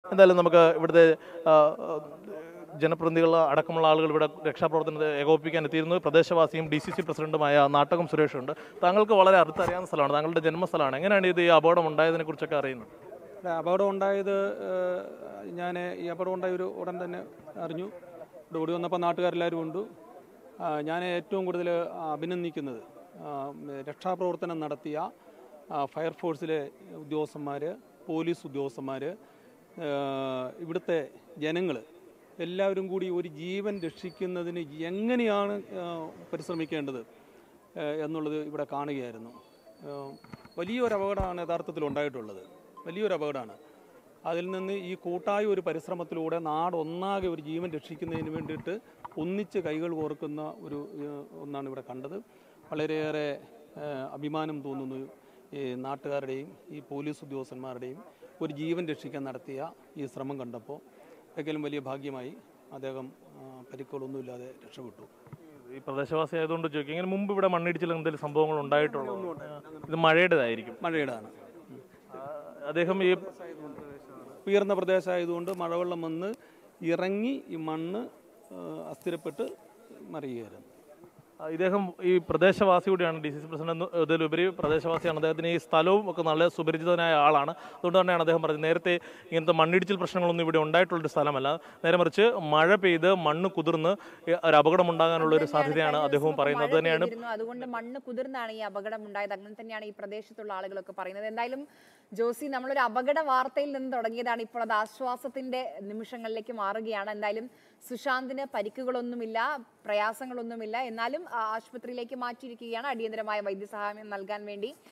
എന്തായാലും നമുക്ക് ഇവിടുത്തെ ആ, ആ, ജനപ്രതിനിധികൾ അടക്കമുള്ള ആളുകൾ ഇവിടെ രക്ഷാപ്രവർത്തനത്തെ ഏകോപിപ്പിക്കാൻ എത്തിയിരുന്നു പ്രദേശവാസിയും ഡി സി സി പ്രസിഡന്റുമായ നാട്ടകം സുരേഷുണ്ട് താങ്കൾക്ക് വളരെ അടുത്തറിയാവുന്ന സ്ഥലമാണ് താങ്കളുടെ ജന്മസ്ഥലമാണ് എങ്ങനെയാണ് ഇത് ഈ അപകടം ഉണ്ടായതിനെ കുറിച്ചൊക്കെ അറിയുന്നത് ഇവിടെ അപകടം ഉണ്ടായത് ഞാൻ ഈ അപകടം ഉണ്ടായ ഒരു ഉടൻ തന്നെ അറിഞ്ഞു ഇവിടെ ഓടി വന്നപ്പോൾ നാട്ടുകാരെല്ലാവരും ഉണ്ട് ഞാൻ ഏറ്റവും കൂടുതൽ അഭിനന്ദിക്കുന്നത് ആ, രക്ഷാപ്രവർത്തനം നടത്തിയ ആ, ഫയർഫോഴ്സിലെ ഉദ്യോഗസ്ഥന്മാർ പോലീസ് ഉദ്യോഗസ്ഥന്മാർ ഇവിടുത്തെ ജനങ്ങൾ എല്ലാവരും കൂടി ഒരു ജീവൻ രക്ഷിക്കുന്നതിന് എങ്ങനെയാണ് ആ, പരിശ്രമിക്കേണ്ടത് ആ, എന്നുള്ളത് ഇവിടെ കാണുകയായിരുന്നു ആ, വലിയൊരു അപകടമാണ് യഥാർത്ഥത്തിൽ ഉണ്ടായിട്ടുള്ളത് വലിയൊരു അപകടമാണ് അതിൽ നിന്ന് ഈ കൂട്ടായ ഒരു പരിശ്രമത്തിലൂടെ നാടൊന്നാകെ ഒരു ജീവൻ രക്ഷിക്കുന്നതിന് വേണ്ടിയിട്ട് ഒന്നിച്ച് കൈകൾ കോർക്കുന്ന ഒരു ഏഹ്, ഒന്നാണ് ഇവിടെ കണ്ടത് വളരെയേറെ ഏഹ്, അഭിമാനം തോന്നുന്നു ഈ നാട്ടുകാരുടെയും ഈ പോലീസ് ഉദ്യോഗസ്ഥന്മാരുടെയും ഒരു ജീവൻ രക്ഷിക്കാൻ നടത്തിയ ഈ ശ്രമം കണ്ടപ്പോൾ ഒരിക്കലും വലിയ ഭാഗ്യമായി അദ്ദേഹം ആ, പരിക്കുകളൊന്നുമില്ലാതെ രക്ഷപ്പെട്ടു ഈ പ്രദേശവാസി ആയതുകൊണ്ട് ചോദിക്കും ഇങ്ങനെ മുമ്പ് ഇവിടെ മണ്ണിടിച്ചിൽ എന്തെങ്കിലും സംഭവങ്ങൾ ഉണ്ടായിട്ടുള്ളൂ ഇത് മഴയുടേതായിരിക്കും മഴയുടെയാണ് ഉം. ആ, അദ്ദേഹം ഈ ഉയർന്ന പ്രദേശമായതുകൊണ്ട് മഴവെള്ളം വന്ന് ഇറങ്ങി ഈ മണ്ണ് ആ, അസ്ഥിരപ്പെട്ട് മറിയുകയായിരുന്നു ആ, ഇദ്ദേഹം ഈ പ്രദേശവാസി കൂടിയാണ് ഡി സി സി പ്രസിഡന്റ് ഇതിലുപരി പ്രദേശവാസിയാണ് അദ്ദേഹത്തിന് ഈ സ്ഥലവും ഒക്കെ നല്ല സുപരിചിതനായ ആളാണ് അതുകൊണ്ട് തന്നെയാണ് അദ്ദേഹം പറഞ്ഞത് നേരത്തെ ഇങ്ങനത്തെ മണ്ണിടിച്ചിൽ പ്രശ്നങ്ങളൊന്നും ഇവിടെ ഉണ്ടായിട്ടുള്ളൊരു സ്ഥലമല്ല നേരെ മറിച്ച് മഴ പെയ്ത് മണ്ണ് കുതിർന്ന് ഈ ഒരു അപകടം ഉണ്ടാകാനുള്ള ഒരു സാധ്യതയാണ് കഴിഞ്ഞ അദ്ദേഹവും ദിവസം പറയുന്നത് മഴ അത് തന്നെയാണ് പെയ്തിരുന്നു. അതുകൊണ്ട് മണ്ണ് കുതിർന്നാണ് ഈ അപകടം ഉണ്ടായത് അങ്ങനെ തന്നെയാണ് ഈ പ്രദേശത്തുള്ള ആളുകളൊക്കെ പറയുന്നത് എന്തായാലും ജോസി നമ്മളൊരു അപകട വാർത്തയിൽ നിന്ന് തുടങ്ങിയതാണ് ഇപ്പോൾ അത് ആശ്വാസത്തിന്റെ നിമിഷങ്ങളിലേക്ക് മാറുകയാണ് എന്തായാലും സുശാന്തിന് പരിക്കുകളൊന്നുമില്ല പ്രയാസങ്ങളൊന്നുമില്ല എന്നാലും ആ, ആശുപത്രിയിലേക്ക് മാറ്റിയിരിക്കുകയാണ് അടിയന്തരമായ വൈദ്യസഹായം നൽകാൻ വേണ്ടി